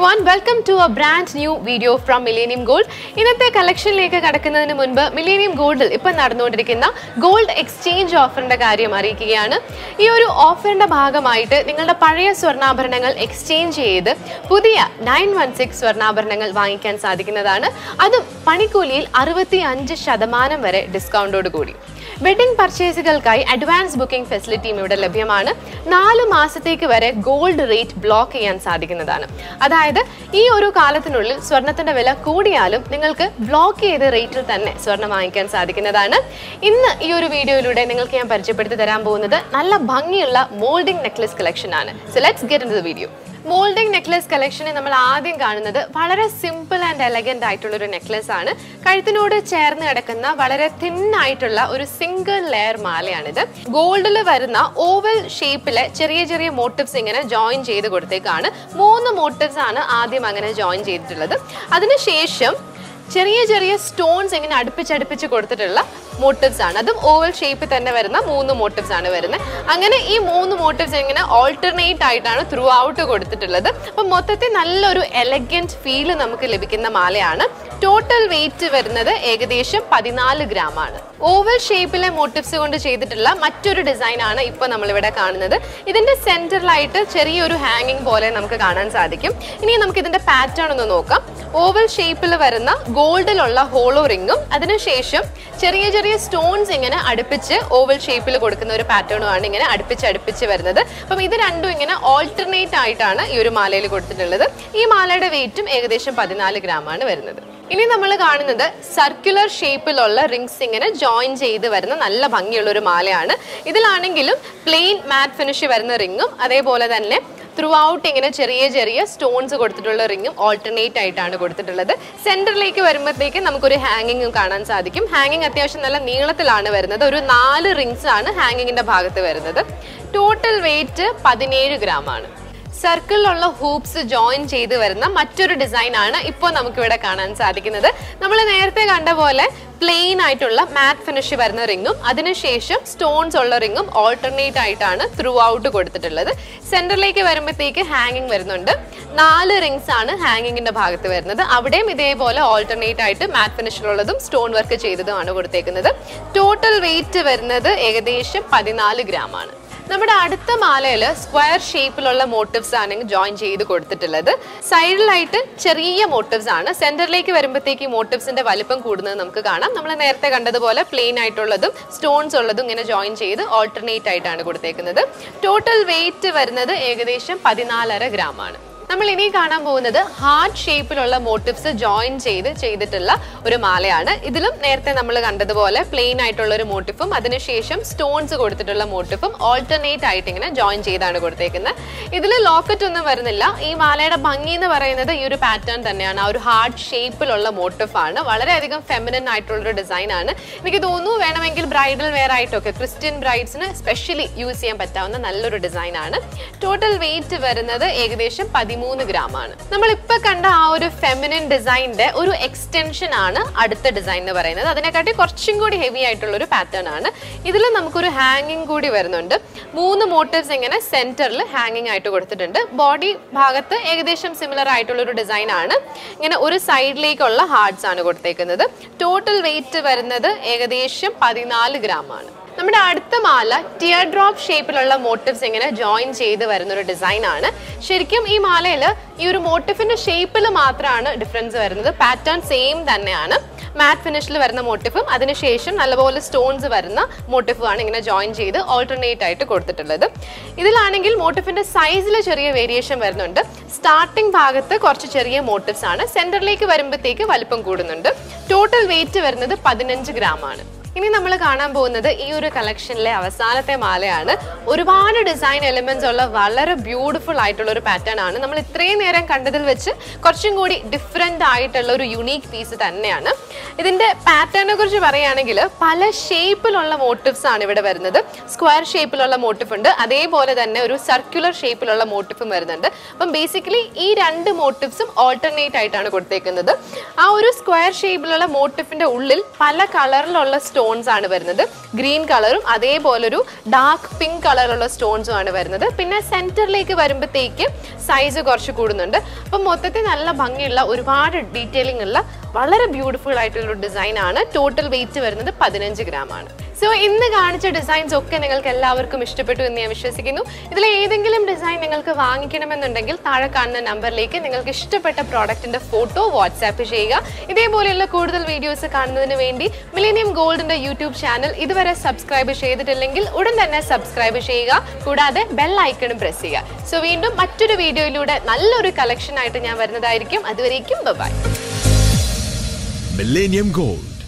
one welcome to a brand new video from Millennium Gold ഇന്നത്തെ കളക്ഷനിലേക്ക് കടക്കുന്നതിന് മുൻപ് മിലേനിയം ഗോൾഡിൽ ഇപ്പം നടന്നുകൊണ്ടിരിക്കുന്ന ഗോൾഡ് എക്സ്ചേഞ്ച് ഓഫറിന്റെ കാര്യം അറിയിക്കുകയാണ് ഈ ഒരു ഓഫറിന്റെ ഭാഗമായിട്ട് നിങ്ങളുടെ പഴയ സ്വർണ്ണാഭരണങ്ങൾ എക്സ്ചേഞ്ച് ചെയ്ത് പുതിയ നയൻ വൺ സിക്സ് സ്വർണ്ണാഭരണങ്ങൾ വാങ്ങിക്കാൻ സാധിക്കുന്നതാണ് അതും പണിക്കൂലിയിൽ അറുപത്തി അഞ്ച് ശതമാനം വരെ ഡിസ്കൗണ്ടോട് കൂടി വെഡിംഗ് പർച്ചേസുകൾക്കായി അഡ്വാൻസ് ബുക്കിംഗ് ഫെസിലിറ്റിയും ഇവിടെ ലഭ്യമാണ് നാല് മാസത്തേക്ക് വരെ ഗോൾഡ് റേറ്റ് ബ്ലോക്ക് ചെയ്യാൻ സാധിക്കുന്നതാണ് അതായത് ഈ ഒരു കാലത്തിനുള്ളിൽ സ്വർണത്തിന്റെ വില കൂടിയാലും നിങ്ങൾക്ക് ബ്ലോക്ക് ചെയ്ത റേറ്റിൽ തന്നെ സ്വർണം വാങ്ങിക്കാൻ സാധിക്കുന്നതാണ് ഇന്ന് ഈ ഒരു വീഡിയോയിലൂടെ നിങ്ങൾക്ക് ഞാൻ പരിചയപ്പെടുത്തി തരാൻ പോകുന്നത് നല്ല ഭംഗിയുള്ള മോൾഡിംഗ് നെക്ലസ് കളക്ഷൻ ആണ് so let's get in the video moulding necklace കളക്ഷനിൽ നമ്മൾ ആദ്യം കാണുന്നത് വളരെ സിമ്പിൾ ആൻഡ് എലഗന്റ് ആയിട്ടുള്ള ഒരു നെക്ലസ് ആണ് കഴുത്തിനോട് ചേർന്ന് കിടക്കുന്ന വളരെ തിൻ ആയിട്ടുള്ള ഒരു സിംഗിൾ ലെയർ മാലയാണിത് ഗോൾഡിൽ വരുന്ന ഓവൽ ഷേപ്പിലെ ചെറിയ ചെറിയ മോട്ടീവ്സ് ഇങ്ങനെ ജോയിൻ ചെയ്ത് കൊടുത്തേക്കാണ് മൂന്ന് മോട്ടീവ്സ് ആണ് ആദ്യം അങ്ങനെ ജോയിൻ ചെയ്തിട്ടുള്ളത് അതിനുശേഷം ചെറിയ ചെറിയ സ്റ്റോൺസ് ഇങ്ങനെ അടുപ്പിച്ചടുപ്പിച്ച് കൊടുത്തിട്ടുള്ള മോട്ടീവ്സ് ആണ് അതും ഓവൽ ഷേപ്പിൽ തന്നെ വരുന്ന മൂന്ന് മോട്ടീവ്സ് ആണ് വരുന്നത് അങ്ങനെ ഈ മൂന്ന് മോട്ടീവ്സ് ഇങ്ങനെ ഓൾട്ടർനേറ്റ് ആയിട്ടാണ് ത്രൂ ഔട്ട് കൊടുത്തിട്ടുള്ളത് അപ്പം മൊത്തത്തിൽ നല്ലൊരു എലഗന്റ് ഫീല് നമുക്ക് ലഭിക്കുന്ന മാലയാണ് ടോട്ടൽ വെയിറ്റ് വരുന്നത് ഏകദേശം പതിനാല് ഗ്രാം ആണ് ഓവൽ ഷേപ്പിലെ മോട്ടീവ്സ് കൊണ്ട് ചെയ്തിട്ടുള്ള മറ്റൊരു ഡിസൈൻ ആണ് ഇപ്പോൾ നമ്മളിവിടെ കാണുന്നത് ഇതിന്റെ സെന്ററിലായിട്ട് ചെറിയൊരു ഹാങ്ങിങ് പോലെ നമുക്ക് കാണാൻ സാധിക്കും ഇനി നമുക്ക് ഇതിന്റെ പാറ്റേൺ ഒന്ന് നോക്കാം ഓവൽ ഷേപ്പിൽ വരുന്ന ഗോൾഡിലുള്ള ഹോളോ റിങ്ങും അതിനുശേഷം ചെറിയ ചെറിയ സ്റ്റോൺസ് ഇങ്ങനെ അടുപ്പിച്ച് ഓവൽ ഷേപ്പിൽ കൊടുക്കുന്ന ഒരു പാറ്റേണുമാണ് ഇങ്ങനെ അടുപ്പിച്ച് അടുപ്പിച്ച് വരുന്നത് അപ്പം ഇത് രണ്ടും ഇങ്ങനെ ഓൾട്ടർനേറ്റ് ആയിട്ടാണ് ഈ ഒരു മാലയിൽ കൊടുത്തിട്ടുള്ളത് ഈ മാലയുടെ വെയിറ്റും ഏകദേശം പതിനാല് ഗ്രാം ആണ് വരുന്നത് ഇനി നമ്മൾ കാണുന്നത് സർക്കുലർ ഷേപ്പിലുള്ള റിങ്സ് ഇങ്ങനെ ജോയിൻ ചെയ്ത് വരുന്ന നല്ല ഭംഗിയുള്ള ഒരു മാലയാണ് ഇതിലാണെങ്കിലും പ്ലെയിൻ മാറ്റ് ഫിനിഷ് വരുന്ന റിങ്ങും അതേപോലെ തന്നെ ത്രൂ ഔട്ട് ഇങ്ങനെ ചെറിയ ചെറിയ സ്റ്റോൺസ് കൊടുത്തിട്ടുള്ള റിങ്ങും ഓൾട്ടർനേറ്റ് ആയിട്ടാണ് കൊടുത്തിട്ടുള്ളത് സെന്ററിലേക്ക് വരുമ്പോഴത്തേക്ക് നമുക്കൊരു ഹാങ്ങിങ്ങും കാണാൻ സാധിക്കും ഹാങ്ങിങ് അത്യാവശ്യം നല്ല നീളത്തിലാണ് വരുന്നത് ഒരു നാല് റിങ്സ് ആണ് ഹാങ്ങിങ്ങിന്റെ ഭാഗത്ത് വരുന്നത് ടോട്ടൽ വെയിറ്റ് പതിനേഴ് ഗ്രാം ആണ് സർക്കിളിലുള്ള ഹൂപ്സ് ജോയിൻ ചെയ്ത് വരുന്ന മറ്റൊരു ഡിസൈൻ ആണ് ഇപ്പോൾ നമുക്കിവിടെ കാണാൻ സാധിക്കുന്നത് നമ്മൾ നേരത്തെ കണ്ട പോലെ പ്ലെയിൻ ആയിട്ടുള്ള മാറ്റ് ഫിനിഷ് വരുന്ന റിങ്ങും അതിനുശേഷം സ്റ്റോൺസ് ഉള്ള റിങ്ങും ഓൾട്ടർനേറ്റ് ആയിട്ടാണ് ത്രൂ ഔട്ട് കൊടുത്തിട്ടുള്ളത് സെന്ററിലേക്ക് വരുമ്പോഴത്തേക്ക് ഹാങ്ങിങ് വരുന്നുണ്ട് നാല് റിങ്സ് ആണ് ഹാങ്ങിങ്ങിന്റെ ഭാഗത്ത് വരുന്നത് അവിടെയും ഇതേപോലെ ഓൾട്ടർനേറ്റ് ആയിട്ട് മാറ്റ് ഫിനിഷിലുള്ളതും സ്റ്റോൺ വർക്ക് ചെയ്തതുമാണ് കൊടുത്തേക്കുന്നത് ടോട്ടൽ വെയിറ്റ് വരുന്നത് ഏകദേശം പതിനാല് ഗ്രാം ആണ് നമ്മുടെ അടുത്ത മാലയിൽ സ്ക്വയർ ഷേപ്പിലുള്ള മോട്ടീവ്സ് ആണ് ജോയിൻ ചെയ്ത് കൊടുത്തിട്ടുള്ളത് സൈഡിലായിട്ട് ചെറിയ മോട്ടീവ്സ് ആണ് സെന്ററിലേക്ക് വരുമ്പോഴത്തേക്ക് ഈ മോട്ടീവ്സിന്റെ വലിപ്പം കൂടുന്നത് നമുക്ക് കാണാം നമ്മൾ നേരത്തെ കണ്ടതുപോലെ പ്ലെയിൻ ആയിട്ടുള്ളതും സ്റ്റോൺസ് ഉള്ളതും ഇങ്ങനെ ജോയിൻ ചെയ്ത് ഓൾട്ടർനേറ്റ് ആയിട്ടാണ് കൊടുത്തേക്കുന്നത് ടോട്ടൽ വെയിറ്റ് വരുന്നത് ഏകദേശം പതിനാലര ഗ്രാം ആണ് നമ്മൾ ഇനി കാണാൻ പോകുന്നത് ഹാർട്ട് ഷേപ്പിലുള്ള മോട്ടീവ്സ് ജോയിൻ ചെയ്ത് ചെയ്തിട്ടുള്ള ഒരു മാലയാണ് ഇതിലും നേരത്തെ നമ്മൾ കണ്ടതുപോലെ പ്ലെയിൻ ആയിട്ടുള്ള ഒരു മോട്ടിഫും അതിനുശേഷം സ്റ്റോൺസ് കൊടുത്തിട്ടുള്ള മോട്ടിഫും ഓൾട്ടർനേറ്റ് ആയിട്ട് ഇങ്ങനെ ജോയിൻ ചെയ്താണ് കൊടുത്തേക്കുന്നത് ഇതിൽ ലോക്കറ്റ് ഒന്നും വരുന്നില്ല ഈ മാലയുടെ ഭംഗി എന്ന് പറയുന്നത് ഈ ഒരു പാറ്റേൺ തന്നെയാണ് ആ ഒരു ഹാർട്ട് ഷേപ്പിലുള്ള മോട്ടിഫ് ആണ് വളരെയധികം ഫെമിനൻ ആയിട്ടുള്ള ഒരു ഡിസൈൻ ആണ് എനിക്ക് തോന്നുന്നു വേണമെങ്കിൽ ബ്രൈഡൽ വെയർ ആയിട്ടൊക്കെ ക്രിസ്ത്യൻ ബ്രൈഡ്സിന് സ്പെഷ്യലി യൂസ് ചെയ്യാൻ പറ്റാവുന്ന നല്ലൊരു ഡിസൈൻ ആണ് ടോട്ടൽ വെയിറ്റ് വരുന്നത് ഏകദേശം പതിമൂന്ന് ഗ്രാം ആണ് നമ്മൾ ഇപ്പൊ കണ്ട ആ ഒരു ഫെമിനിൻ ഡിസൈനിന്റെ ഒരു എക്സ്റ്റൻഷൻ ആണ് അടുത്ത ഡിസൈൻ എന്ന് പറയുന്നത് അതിനെക്കാട്ടി കുറച്ചും കൂടി ഹെവി ആയിട്ടുള്ള ഒരു പാറ്റേൺ ആണ് ഇതിൽ നമുക്കൊരു ഹാങ്ങിങ് കൂടി വരുന്നുണ്ട് മൂന്ന് മോട്ടീവ്സ് ഇങ്ങനെ സെന്ററിൽ ഹാങ്ങിങ് ആയിട്ട് കൊടുത്തിട്ടുണ്ട് ബോഡി ഭാഗത്ത് ഏകദേശം സിമിലർ ആയിട്ടുള്ള ഒരു ഡിസൈൻ ആണ് ഇങ്ങനെ ഒരു സൈഡിലേക്കുള്ള ഹാർട്സ് ആണ് കൊടുത്തേക്കുന്നത് ടോട്ടൽ വെയിറ്റ് വരുന്നത് ഏകദേശം പതിനാല് ഗ്രാം ആണ് നമ്മുടെ അടുത്ത മാല ടിയർ ഡ്രോപ്പ് ഷേപ്പിലുള്ള മോട്ടീവ്സ് ഇങ്ങനെ ജോയിൻ ചെയ്ത് വരുന്ന ഒരു ഡിസൈൻ ആണ് ശരിക്കും ഈ മാലയിൽ ഈ ഒരു മോട്ടിഫിന്റെ ഷേപ്പിൽ മാത്രമാണ് ഡിഫറൻസ് വരുന്നത് പാറ്റേൺ സെയിം തന്നെയാണ് മാറ്റ് ഫിനിഷിൽ വരുന്ന മോട്ടിഫും അതിനുശേഷം നല്ലപോലെ സ്റ്റോൺസ് വരുന്ന മോട്ടിഫും ആണ് ഇങ്ങനെ ജോയിൻ ചെയ്ത് ഓൾട്ടർനേറ്റ് ആയിട്ട് കൊടുത്തിട്ടുള്ളത് ഇതിലാണെങ്കിൽ മോട്ടിഫിന്റെ സൈസിൽ ചെറിയ വേരിയേഷൻ വരുന്നുണ്ട് സ്റ്റാർട്ടിംഗ് ഭാഗത്ത് കുറച്ച് ചെറിയ മോട്ടിവ്സ് ആണ് സെന്ററിലേക്ക് വരുമ്പോഴത്തേക്ക് വലിപ്പം കൂടുന്നുണ്ട് ടോട്ടൽ വെയിറ്റ് വരുന്നത് പതിനഞ്ച് ഗ്രാം ആണ് ഇനി നമ്മൾ കാണാൻ പോകുന്നത് ഈ ഒരു കളക്ഷനിലെ അവസാനത്തെ മാലയാണ് ഒരുപാട് ഡിസൈൻ എലിമെന്റ്സ് ഉള്ള വളരെ ബ്യൂട്ടിഫുൾ ആയിട്ടുള്ള ഒരു പാറ്റേൺ ആണ് നമ്മൾ ഇത്രയും നേരം കണ്ടതിൽ വെച്ച് കുറച്ചും കൂടി ഡിഫറെന്റ് ആയിട്ടുള്ള ഒരു യുണീക്ക് പീസ് തന്നെയാണ് ഇതിന്റെ പാറ്റേണിനെ കുറിച്ച് പറയുകയാണെങ്കിൽ പല ഷേപ്പിലുള്ള മോട്ടിവ്സ് ആണ് ഇവിടെ വരുന്നത് സ്ക്വയർ ഷേപ്പിലുള്ള മോട്ടിഫ് ഉണ്ട് അതേപോലെ തന്നെ ഒരു സർക്കുലർ ഷേപ്പിലുള്ള മോട്ടിഫും വരുന്നുണ്ട് അപ്പം ബേസിക്കലി ഈ രണ്ട് മോട്ടിവ്സും ഓൾട്ടർനേറ്റ് ആയിട്ടാണ് കൊടുത്തേക്കുന്നത് ആ ഒരു സ്ക്വയർ ഷേപ്പിലുള്ള മോട്ടിഫിന്റെ ഉള്ളിൽ പല കളറിലുള്ള സ്റ്റോ സ്റ്റോൺസ് ആണ് വരുന്നത് ഗ്രീൻ കളറും അതേപോലൊരു ഡാർക്ക് പിങ്ക് കളറുള്ള സ്റ്റോൺസും ആണ് വരുന്നത് പിന്നെ സെന്ററിലേക്ക് വരുമ്പോഴത്തേക്ക് സൈസ് കുറച്ച് കൂടുന്നുണ്ട് അപ്പം മൊത്തത്തിൽ നല്ല ഭംഗിയുള്ള ഒരുപാട് ഡീറ്റെയിലിംഗ് ഉള്ള വളരെ ബ്യൂട്ടിഫുൾ ആയിട്ടുള്ള ഒരു ഡിസൈൻ ആണ് ടോട്ടൽ വെയിറ്റ് വരുന്നത് പതിനഞ്ച് ഗ്രാം ആണ് സോ ഇന്ന് കാണിച്ച ഡിസൈൻസ് ഒക്കെ നിങ്ങൾക്ക് എല്ലാവർക്കും ഇഷ്ടപ്പെട്ടു എന്ന് ഞാൻ വിശ്വസിക്കുന്നു ഇതിൽ ഏതെങ്കിലും ഡിസൈൻ നിങ്ങൾക്ക് വാങ്ങിക്കണമെന്നുണ്ടെങ്കിൽ താഴെ കാണുന്ന നമ്പറിലേക്ക് നിങ്ങൾക്ക് ഇഷ്ടപ്പെട്ട പ്രോഡക്റ്റിന്റെ ഫോട്ടോ വാട്സാപ്പ് ചെയ്യുക ഇതേപോലെയുള്ള കൂടുതൽ വീഡിയോസ് കാണുന്നതിന് വേണ്ടി മിലേനിയം ഗോൾഡിന്റെ യൂട്യൂബ് ചാനൽ ഇതുവരെ സബ്സ്ക്രൈബ് ചെയ്തിട്ടില്ലെങ്കിൽ ഉടൻ തന്നെ സബ്സ്ക്രൈബ് ചെയ്യുക കൂടാതെ ബെൽ ഐക്കണും പ്രസ് ചെയ്യുക സോ വീണ്ടും മറ്റൊരു വീഡിയോയിലൂടെ നല്ലൊരു കളക്ഷൻ ആയിട്ട് ഞാൻ വരുന്നതായിരിക്കും അതുവരേക്കും ബൈ Millennium Gold